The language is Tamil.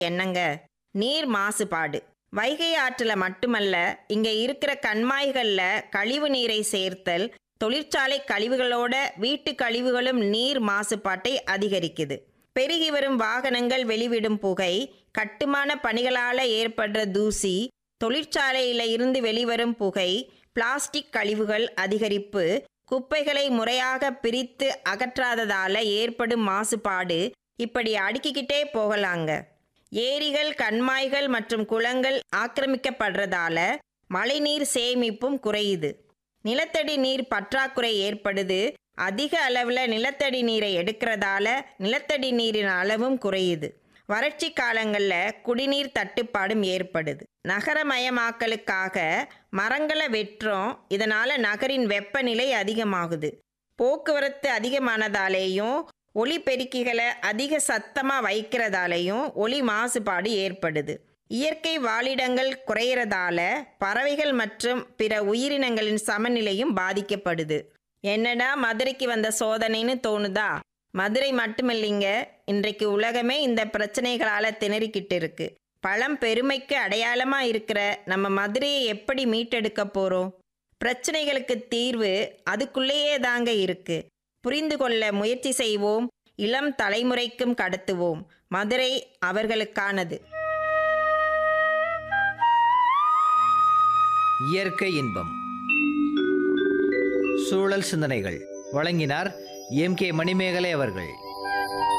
என்னங்க நீர் மாசுபாடு வைகை ஆற்றுல மட்டுமல்ல இங்க இருக்கிற கண்மாய்கள்ல கழிவு நீரை சேர்த்தல் தொழிற்சாலை கழிவுகளோட வீட்டு கழிவுகளும் நீர் மாசுபாட்டை அதிகரிக்குது பெருகி வரும் வாகனங்கள் வெளிவிடும் புகை கட்டுமான பணிகளால ஏற்படுற தூசி தொழிற்சாலையில இருந்து வெளிவரும் புகை பிளாஸ்டிக் கழிவுகள் அதிகரிப்பு குப்பைகளை முறையாக பிரித்து அகற்றாததால ஏற்படும் மாசுபாடு இப்படி அடுக்கிக்கிட்டே போகலாங்க ஏரிகள் கண்மாய்கள் மற்றும் குளங்கள் ஆக்கிரமிக்கப்படுறதால மழைநீர் சேமிப்பும் குறையுது நிலத்தடி நீர் பற்றாக்குறை ஏற்படுது அதிக அளவில் நிலத்தடி நீரை எடுக்கிறதால நிலத்தடி நீரின் அளவும் குறையுது வறட்சி காலங்களில் குடிநீர் தட்டுப்பாடும் ஏற்படுது நகரமயமாக்கலுக்காக மரங்களை வெட்டுறோம் இதனால் நகரின் வெப்பநிலை அதிகமாகுது போக்குவரத்து அதிகமானதாலேயும் ஒலி பெருக்கிகளை அதிக சத்தமாக வைக்கிறதாலேயும் ஒலி மாசுபாடு ஏற்படுது இயற்கை வாழிடங்கள் குறையிறதால பறவைகள் மற்றும் பிற உயிரினங்களின் சமநிலையும் பாதிக்கப்படுது என்னடா மதுரைக்கு வந்த சோதனைன்னு தோணுதா மதுரை மட்டுமில்லைங்க இன்றைக்கு உலகமே இந்த பிரச்சனைகளால் திணறிக்கிட்டு இருக்கு பழம் பெருமைக்கு அடையாளமாக இருக்கிற நம்ம மதுரையை எப்படி மீட்டெடுக்க போகிறோம் பிரச்சனைகளுக்கு தீர்வு அதுக்குள்ளேயே தாங்க இருக்கு புரிந்து கொள்ள முயற்சி செய்வோம் இளம் தலைமுறைக்கும் கடத்துவோம் மதுரை அவர்களுக்கானது இயற்கை இன்பம் சூழல் சிந்தனைகள் வழங்கினார் எம் கே மணிமேகலை அவர்கள்